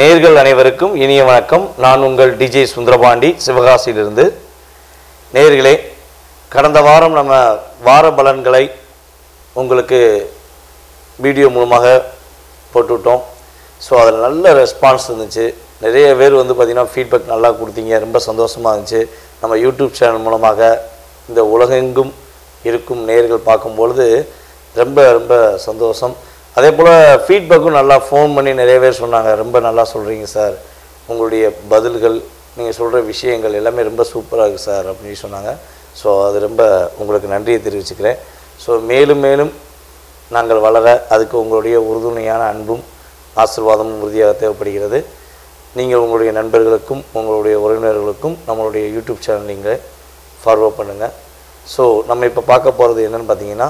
நேர்கள் அனைவருக்கும் இனிய வணக்கம் நான் உங்கள் டிஜே சுந்தரபாண்டி சிவகாசியிலிருந்து நேர்களே கடந்த வாரம் நம்ம வார பலன்களை உங்களுக்கு வீடியோ மூலமாக போட்டுவிட்டோம் ஸோ அதில் நல்ல ரெஸ்பான்ஸ் இருந்துச்சு நிறைய பேர் வந்து பார்த்திங்கன்னா ஃபீட்பேக் நல்லா கொடுத்தீங்க ரொம்ப சந்தோஷமாக இருந்துச்சு நம்ம யூடியூப் சேனல் மூலமாக இந்த உலகெங்கும் இருக்கும் நேர்கள் பார்க்கும்பொழுது ரொம்ப ரொம்ப சந்தோஷம் அதே போல் ஃபீட்பேக்கும் நல்லா ஃபோன் பண்ணி நிறைய பேர் சொன்னாங்க ரொம்ப நல்லா சொல்கிறீங்க சார் உங்களுடைய பதில்கள் நீங்கள் சொல்கிற விஷயங்கள் எல்லாமே ரொம்ப சூப்பராக இருக்குது சார் அப்படின்னு சொன்னாங்க ஸோ அது ரொம்ப உங்களுக்கு நன்றியை தெரிவிச்சுக்கிறேன் ஸோ மேலும் மேலும் நாங்கள் வளர அதுக்கு உங்களுடைய உறுதுணையான அன்பும் ஆசீர்வாதமும் உறுதியாக தேவைப்படுகிறது நீங்கள் உங்களுடைய நண்பர்களுக்கும் உங்களுடைய உறவினர்களுக்கும் நம்மளுடைய யூடியூப் சேனல் நீங்கள் ஃபார்வர்ட் பண்ணுங்கள் ஸோ நம்ம இப்போ பார்க்க போகிறது என்னன்னு பார்த்தீங்கன்னா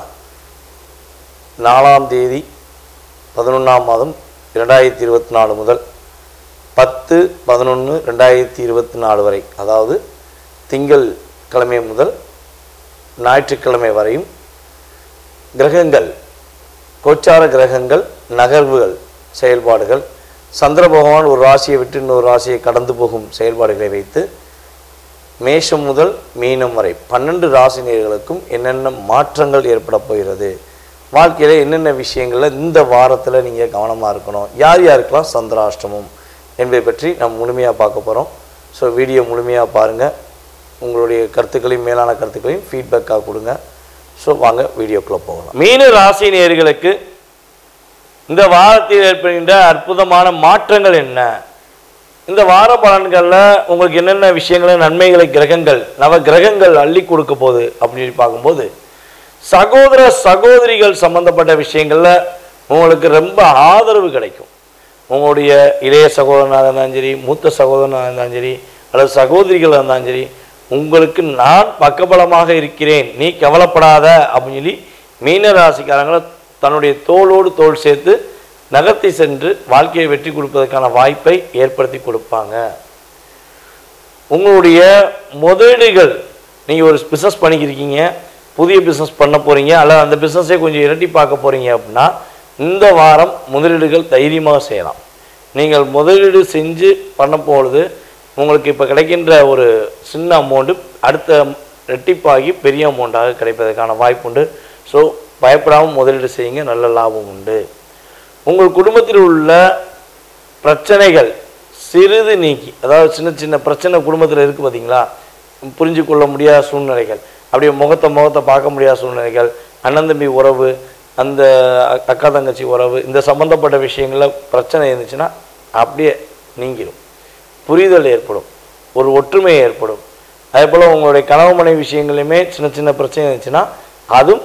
நாலாம் தேதி பதினொன்றாம் மாதம் இரண்டாயிரத்தி இருபத்தி நாலு முதல் பத்து பதினொன்று ரெண்டாயிரத்தி இருபத்தி நாலு வரை அதாவது திங்கள் கிழமை முதல் ஞாயிற்றுக்கிழமை வரையும் கிரகங்கள் கோச்சார கிரகங்கள் நகர்வுகள் செயல்பாடுகள் சந்திர பகவான் ஒரு ராசியை விட்டு இன்னொரு ராசியை கடந்து போகும் செயல்பாடுகளை வைத்து மேஷம் முதல் மீனம் வரை பன்னெண்டு ராசினியர்களுக்கும் என்னென்ன மாற்றங்கள் ஏற்பட போகிறது வாழ்க்கையில் என்னென்ன விஷயங்களில் இந்த வாரத்தில் நீங்கள் கவனமாக இருக்கணும் யார் யாருக்கெல்லாம் சந்திராஷ்டமம் என்பதை பற்றி நம்ம முழுமையாக பார்க்க போகிறோம் ஸோ வீடியோ முழுமையாக பாருங்கள் உங்களுடைய கருத்துக்களையும் மேலான கருத்துக்களையும் ஃபீட்பேக்காக கொடுங்க ஸோ வாங்க வீடியோக்குள்ளே போகலாம் மீன ராசி நேயர்களுக்கு இந்த வாரத்தில் ஏற்படுகின்ற அற்புதமான மாற்றங்கள் என்ன இந்த வார பலன்களில் உங்களுக்கு என்னென்ன விஷயங்களை நன்மைகளை கிரகங்கள் நவ கிரகங்கள் அள்ளி கொடுக்க போகுது அப்படின்னு பார்க்கும்போது சகோதர சகோதரிகள் சம்பந்தப்பட்ட விஷயங்களில் உங்களுக்கு ரொம்ப ஆதரவு கிடைக்கும் உங்களுடைய இளைய சகோதரனாக இருந்தாலும் சரி மூத்த சகோதரனாக இருந்தாலும் சரி அல்லது சகோதரிகளாக இருந்தாலும் சரி உங்களுக்கு நான் பக்கபலமாக இருக்கிறேன் நீ கவலைப்படாத அப்படின்னு சொல்லி மீன ராசிக்காரங்களை தன்னுடைய தோளோடு தோள் சேர்த்து நகர்த்தி சென்று வாழ்க்கையை வெற்றி கொடுப்பதற்கான வாய்ப்பை ஏற்படுத்தி கொடுப்பாங்க உங்களுடைய முதலீடுகள் நீங்கள் ஒரு பிஸ்னஸ் பண்ணிக்கிருக்கீங்க புதிய பிஸ்னஸ் பண்ண போகிறீங்க அல்லது அந்த பிஸ்னஸை கொஞ்சம் இரட்டி பார்க்க போகிறீங்க அப்படின்னா இந்த வாரம் முதலீடுகள் தைரியமாக செய்யலாம் நீங்கள் முதலீடு செஞ்சு பண்ண பொழுது உங்களுக்கு இப்போ கிடைக்கின்ற ஒரு சின்ன அமௌண்ட்டு அடுத்த ரெட்டிப்பாகி பெரிய அமௌண்ட்டாக கிடைப்பதற்கான வாய்ப்புண்டு ஸோ பயப்படாமல் முதலீடு செய்யுங்க நல்ல லாபம் உண்டு உங்கள் குடும்பத்தில் உள்ள பிரச்சனைகள் சிறிது நீக்கி அதாவது சின்ன சின்ன பிரச்சனை குடும்பத்தில் இருக்குது பார்த்தீங்களா புரிஞ்சு கொள்ள முடியாத சூழ்நிலைகள் அப்படியே முகத்தை முகத்தை பார்க்க முடியாத சூழ்நிலைகள் அண்ணன் தம்பி உறவு அந்த அ- அக்கா தங்கச்சி உறவு இந்த சம்மந்தப்பட்ட விஷயங்களில் பிரச்சனை இருந்துச்சுன்னா அப்படியே நீங்கிடும் புரிதல் ஏற்படும் ஒரு ஒற்றுமை ஏற்படும் அதே போல் உங்களுடைய கனவு மனைவி விஷயங்களையுமே சின்ன சின்ன பிரச்சனை இருந்துச்சுன்னா அதுவும்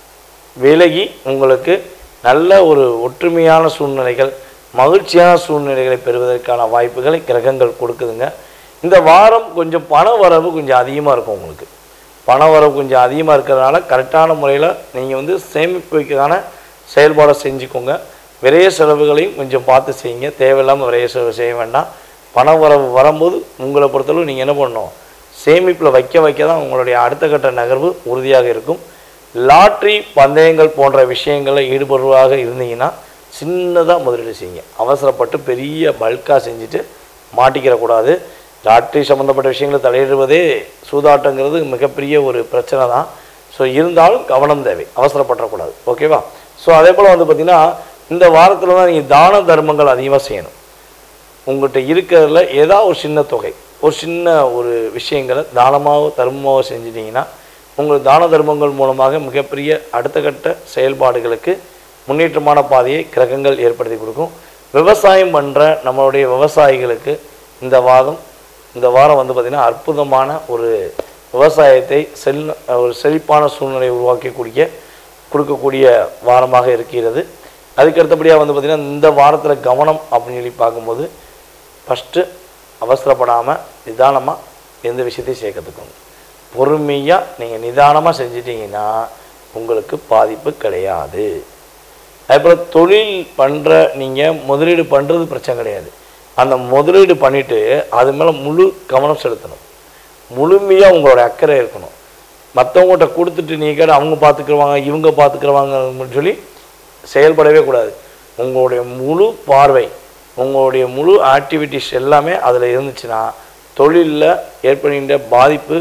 விலகி உங்களுக்கு நல்ல ஒரு ஒற்றுமையான சூழ்நிலைகள் மகிழ்ச்சியான சூழ்நிலைகளை பெறுவதற்கான வாய்ப்புகளை கிரகங்கள் கொடுக்குதுங்க இந்த வாரம் கொஞ்சம் பண வரவு கொஞ்சம் அதிகமாக இருக்கும் உங்களுக்கு பண வரவு கொஞ்சம் அதிகமாக இருக்கிறதுனால கரெக்டான முறையில் நீங்கள் வந்து சேமிப்புக்கான செயல்பாடை செஞ்சுக்கோங்க விரைய செலவுகளையும் கொஞ்சம் பார்த்து செய்யுங்க தேவையில்லாமல் விரைய செலவு செய்ய வேண்டாம் பண வரவு வரும்போது உங்களை பொறுத்தளவு நீங்கள் என்ன பண்ணணும் சேமிப்பில் வைக்க வைக்க தான் உங்களுடைய அடுத்த கட்ட நகர்வு உறுதியாக இருக்கும் லாட்ரி பந்தயங்கள் போன்ற விஷயங்களில் ஈடுபடுவதாக இருந்தீங்கன்னா சின்னதாக முதலீடு செய்யுங்க அவசரப்பட்டு பெரிய பல்காக செஞ்சுட்டு மாட்டிக்கிறக்கூடாது லாட்ரி சம்மந்தப்பட்ட விஷயங்களை தலையிடுவதே சூதாட்டங்கிறது மிகப்பெரிய ஒரு பிரச்சனை தான் ஸோ இருந்தாலும் கவனம் தேவை அவசரப்படக்கூடாது ஓகேவா ஸோ அதே போல் வந்து பார்த்திங்கன்னா இந்த வாரத்தில் தான் நீங்கள் தான தர்மங்கள் அதிகமாக செய்யணும் உங்கள்கிட்ட இருக்கிறதுல ஏதாவது ஒரு சின்ன தொகை ஒரு சின்ன ஒரு விஷயங்களை தானமாக தர்மமாக செஞ்சிட்டிங்கன்னா உங்கள் தான தர்மங்கள் மூலமாக மிகப்பெரிய அடுத்த கட்ட செயல்பாடுகளுக்கு முன்னேற்றமான பாதையை கிரகங்கள் ஏற்படுத்தி கொடுக்கும் விவசாயம் பண்ணுற நம்மளுடைய விவசாயிகளுக்கு இந்த வாதம் இந்த வாரம் வந்து பார்த்திங்கன்னா அற்புதமான ஒரு விவசாயத்தை செல் ஒரு செழிப்பான சூழ்நிலையை உருவாக்கக்கூடிய கொடுக்கக்கூடிய வாரமாக இருக்கிறது அதுக்கு அடுத்தபடியாக வந்து பார்த்திங்கன்னா இந்த வாரத்தில் கவனம் அப்படின்னு சொல்லி பார்க்கும்போது ஃபஸ்ட்டு அவசரப்படாமல் நிதானமாக எந்த விஷயத்தையும் சேர்க்கறதுக்கோங்க பொறுமையாக நீங்கள் நிதானமாக செஞ்சிட்டிங்கன்னா உங்களுக்கு பாதிப்பு கிடையாது அதேபோல் தொழில் பண்ணுற நீங்கள் முதலீடு பண்ணுறது பிரச்சனை கிடையாது அந்த முதலீடு பண்ணிவிட்டு அது மேலே முழு கவனம் செலுத்தணும் முழுமையாக உங்களோட அக்கறை இருக்கணும் மற்றவங்கள்ட்ட கொடுத்துட்டு நீங்கள் அவங்க பார்த்துக்குருவாங்க இவங்க பார்த்துக்குருவாங்கன்னு சொல்லி செயல்படவே கூடாது உங்களுடைய முழு பார்வை உங்களுடைய முழு ஆக்டிவிட்டிஸ் எல்லாமே அதில் இருந்துச்சுன்னா தொழிலில் ஏற்படுகின்ற பாதிப்பு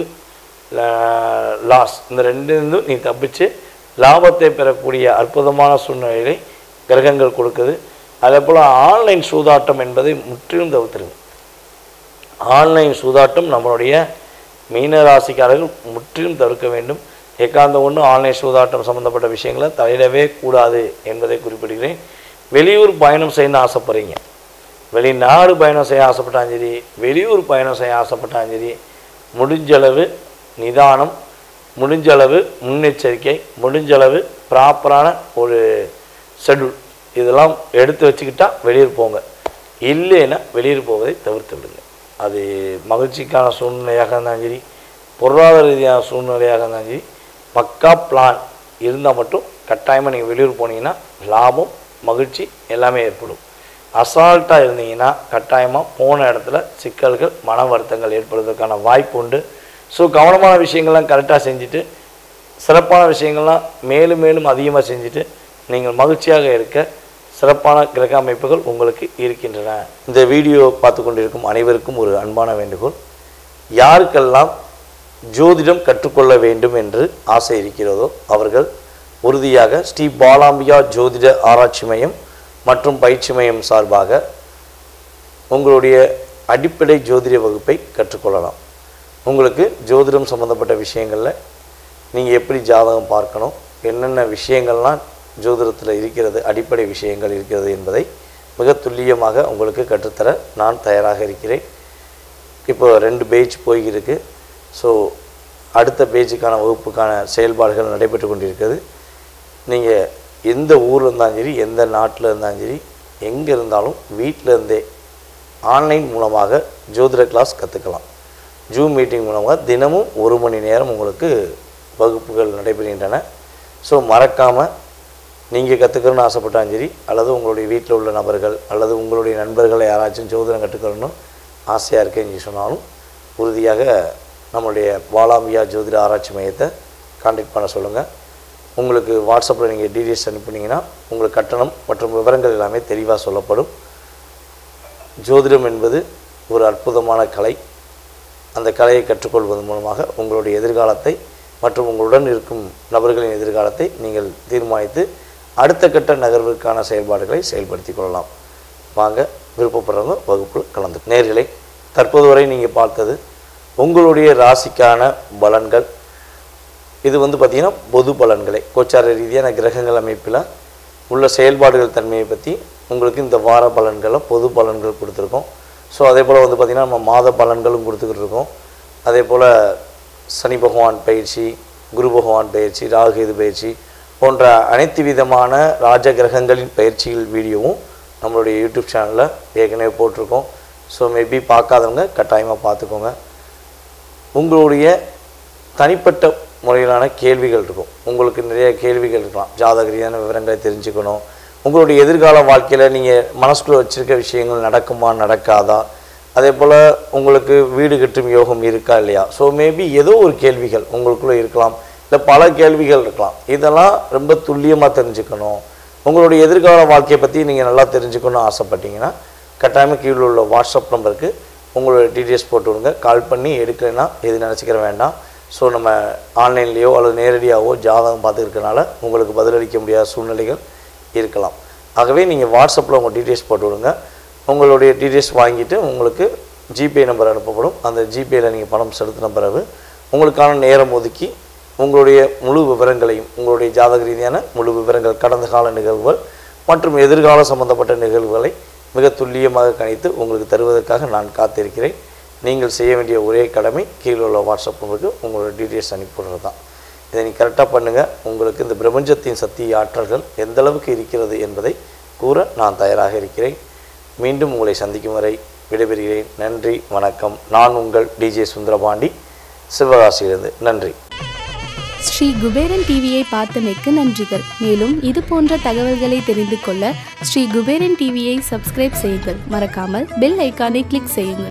லாஸ் இந்த ரெண்டு இருந்தும் நீ தப்பிச்சு லாபத்தை பெறக்கூடிய அற்புதமான சூழ்நிலையை கிரகங்கள் கொடுக்குது அதே போல் ஆன்லைன் சூதாட்டம் என்பதை முற்றிலும் தவிர்த்துருங்க ஆன்லைன் சூதாட்டம் நம்மளுடைய மீன ராசிக்காரர்கள் முற்றிலும் தவிர்க்க வேண்டும் ஏகாந்த ஒன்று ஆன்லைன் சூதாட்டம் சம்மந்தப்பட்ட விஷயங்களை தலையிடவே கூடாது என்பதை குறிப்பிடுகிறேன் வெளியூர் பயணம் செய்யணும்னு ஆசைப்படுறீங்க வெளிநாடு பயணம் செய்ய ஆசைப்பட்டாலும் சரி வெளியூர் பயணம் செய்ய ஆசைப்பட்டாலும் சரி முடிஞ்சளவு நிதானம் முடிஞ்சளவு முன்னெச்சரிக்கை முடிஞ்சளவு ப்ராப்பரான ஒரு ஷெட்யூல் இதெல்லாம் எடுத்து வச்சுக்கிட்டா வெளியூர் போங்க இல்லைன்னா வெளியூர் போவதை தவிர்த்து விடுங்க அது மகிழ்ச்சிக்கான சூழ்நிலையாக இருந்தாலும் சரி பொருளாதார ரீதியான சூழ்நிலையாக இருந்தாலும் சரி பக்கா பிளான் இருந்தால் மட்டும் கட்டாயமாக நீங்கள் வெளியூர் போனீங்கன்னா லாபம் மகிழ்ச்சி எல்லாமே ஏற்படும் அசால்ட்டாக இருந்தீங்கன்னா கட்டாயமாக போன இடத்துல சிக்கல்கள் மன வருத்தங்கள் ஏற்படுவதற்கான வாய்ப்பு உண்டு ஸோ கவனமான விஷயங்கள்லாம் கரெக்டாக செஞ்சுட்டு சிறப்பான விஷயங்கள்லாம் மேலும் மேலும் அதிகமாக செஞ்சுட்டு நீங்கள் மகிழ்ச்சியாக இருக்க சிறப்பான கிரக அமைப்புகள் உங்களுக்கு இருக்கின்றன இந்த வீடியோ பார்த்து கொண்டிருக்கும் அனைவருக்கும் ஒரு அன்பான வேண்டுகோள் யாருக்கெல்லாம் ஜோதிடம் கற்றுக்கொள்ள வேண்டும் என்று ஆசை இருக்கிறதோ அவர்கள் உறுதியாக ஸ்ரீ பாலாம்பியா ஜோதிட ஆராய்ச்சி மையம் மற்றும் பயிற்சி மையம் சார்பாக உங்களுடைய அடிப்படை ஜோதிட வகுப்பை கற்றுக்கொள்ளலாம் உங்களுக்கு ஜோதிடம் சம்மந்தப்பட்ட விஷயங்களில் நீங்கள் எப்படி ஜாதகம் பார்க்கணும் என்னென்ன விஷயங்கள்லாம் ஜோதிடத்தில் இருக்கிறது அடிப்படை விஷயங்கள் இருக்கிறது என்பதை மிக துல்லியமாக உங்களுக்கு கற்றுத்தர நான் தயாராக இருக்கிறேன் இப்போ ரெண்டு பேஜ் போய்கிருக்கு ஸோ அடுத்த பேஜுக்கான வகுப்புக்கான செயல்பாடுகள் நடைபெற்று கொண்டிருக்கிறது நீங்கள் எந்த ஊரில் இருந்தாலும் சரி எந்த நாட்டில் இருந்தாலும் சரி எங்கே இருந்தாலும் வீட்டில் இருந்தே ஆன்லைன் மூலமாக ஜோதிட கிளாஸ் கற்றுக்கலாம் ஜூம் மீட்டிங் மூலமாக தினமும் ஒரு மணி நேரம் உங்களுக்கு வகுப்புகள் நடைபெறுகின்றன ஸோ மறக்காமல் நீங்கள் கற்றுக்கணும்னு ஆசைப்பட்டாலும் சரி அல்லது உங்களுடைய வீட்டில் உள்ள நபர்கள் அல்லது உங்களுடைய நண்பர்களை யாராச்சும் ஜோதிடம் கற்றுக்கணும்னு ஆசையாக இருக்கேன்னு சொன்னாலும் உறுதியாக நம்மளுடைய பாலாம்பியா ஜோதிட ஆராய்ச்சி மையத்தை காண்டாக்ட் பண்ண சொல்லுங்கள் உங்களுக்கு வாட்ஸ்அப்பில் நீங்கள் டீட்டெயில்ஸ் அனுப்புனீங்கன்னா உங்களுக்கு கட்டணம் மற்றும் விவரங்கள் எல்லாமே தெளிவாக சொல்லப்படும் ஜோதிடம் என்பது ஒரு அற்புதமான கலை அந்த கலையை கற்றுக்கொள்வதன் மூலமாக உங்களுடைய எதிர்காலத்தை மற்றும் உங்களுடன் இருக்கும் நபர்களின் எதிர்காலத்தை நீங்கள் தீர்மானித்து அடுத்த கட்ட நகர்வுக்கான செயல்பாடுகளை செயல்படுத்திக் கொள்ளலாம் வாங்க விருப்பப்படுறவங்க வகுப்பில் கலந்து நேர்களை தற்போது வரை நீங்கள் பார்த்தது உங்களுடைய ராசிக்கான பலன்கள் இது வந்து பார்த்திங்கன்னா பொது பலன்களை கோச்சார ரீதியான கிரகங்கள் அமைப்பில் உள்ள செயல்பாடுகள் தன்மையை பற்றி உங்களுக்கு இந்த வார பலன்களை பொது பலன்கள் கொடுத்துருக்கோம் ஸோ அதே போல் வந்து பார்த்திங்கன்னா நம்ம மாத பலன்களும் கொடுத்துக்கிட்டு இருக்கோம் அதே போல் சனி பகவான் பயிற்சி குரு பகவான் பயிற்சி ராகுகேது பயிற்சி போன்ற அனைத்து விதமான ராஜ கிரகங்களின் பயிற்சிகள் வீடியோவும் நம்மளுடைய யூடியூப் சேனலில் ஏற்கனவே போட்டிருக்கோம் ஸோ மேபி பார்க்காதவங்க கட்டாயமாக பார்த்துக்கோங்க உங்களுடைய தனிப்பட்ட முறையிலான கேள்விகள் இருக்கும் உங்களுக்கு நிறைய கேள்விகள் இருக்கலாம் ஜாதக ரீதியான விவரங்களை தெரிஞ்சுக்கணும் உங்களுடைய எதிர்கால வாழ்க்கையில் நீங்கள் மனசுக்குள்ளே வச்சுருக்க விஷயங்கள் நடக்குமா நடக்காதா அதே போல் உங்களுக்கு வீடு கட்டும் யோகம் இருக்கா இல்லையா ஸோ மேபி ஏதோ ஒரு கேள்விகள் உங்களுக்குள்ளே இருக்கலாம் இல்லை பல கேள்விகள் இருக்கலாம் இதெல்லாம் ரொம்ப துல்லியமாக தெரிஞ்சுக்கணும் உங்களுடைய எதிர்கால வாழ்க்கையை பற்றி நீங்கள் நல்லா தெரிஞ்சுக்கணும்னு ஆசைப்பட்டீங்கன்னா கட்டாயமாக கீழே உள்ள வாட்ஸ்அப் நம்பருக்கு உங்களோட டீட்டெயில்ஸ் போட்டு விடுங்க கால் பண்ணி எடுக்கலைன்னா எது நினச்சிக்கிற வேண்டாம் ஸோ நம்ம ஆன்லைன்லேயோ அல்லது நேரடியாகவோ ஜாதகம் பார்த்துருக்கனால உங்களுக்கு பதிலளிக்க முடியாத சூழ்நிலைகள் இருக்கலாம் ஆகவே நீங்கள் வாட்ஸ்அப்பில் உங்கள் டீட்டெயில்ஸ் போட்டு விடுங்க உங்களுடைய டீட்டெயில்ஸ் வாங்கிட்டு உங்களுக்கு ஜிபே நம்பர் அனுப்பப்படும் அந்த ஜிபேயில் நீங்கள் பணம் செலுத்தின பிறகு உங்களுக்கான நேரம் ஒதுக்கி உங்களுடைய முழு விவரங்களையும் உங்களுடைய ஜாதக ரீதியான முழு விவரங்கள் கடந்த கால நிகழ்வுகள் மற்றும் எதிர்கால சம்பந்தப்பட்ட நிகழ்வுகளை மிக துல்லியமாக கணித்து உங்களுக்கு தருவதற்காக நான் காத்திருக்கிறேன் நீங்கள் செய்ய வேண்டிய ஒரே கடமை கீழே உள்ள வாட்ஸ்அப் நம்பருக்கு உங்களோட டீட்டெயில்ஸ் அனுப்பிவிடுறது தான் இதை நீ கரெக்டாக பண்ணுங்கள் உங்களுக்கு இந்த பிரபஞ்சத்தின் சக்தி ஆற்றல்கள் எந்த அளவுக்கு இருக்கிறது என்பதை கூற நான் தயாராக இருக்கிறேன் மீண்டும் உங்களை சந்திக்கும் வரை விடைபெறுகிறேன் நன்றி வணக்கம் நான் உங்கள் டிஜே சுந்தரபாண்டி சிவகாசியிலிருந்து நன்றி ஸ்ரீ குபேரன் டிவியை பார்த்தமைக்கு நன்றிகள் மேலும் இது போன்ற தகவல்களை தெரிந்து கொள்ள ஸ்ரீ குபேரன் டிவியை சப்ஸ்கிரைப் செய்யுங்கள் மறக்காமல் பெல் ஐக்கானை கிளிக் செய்யுங்கள்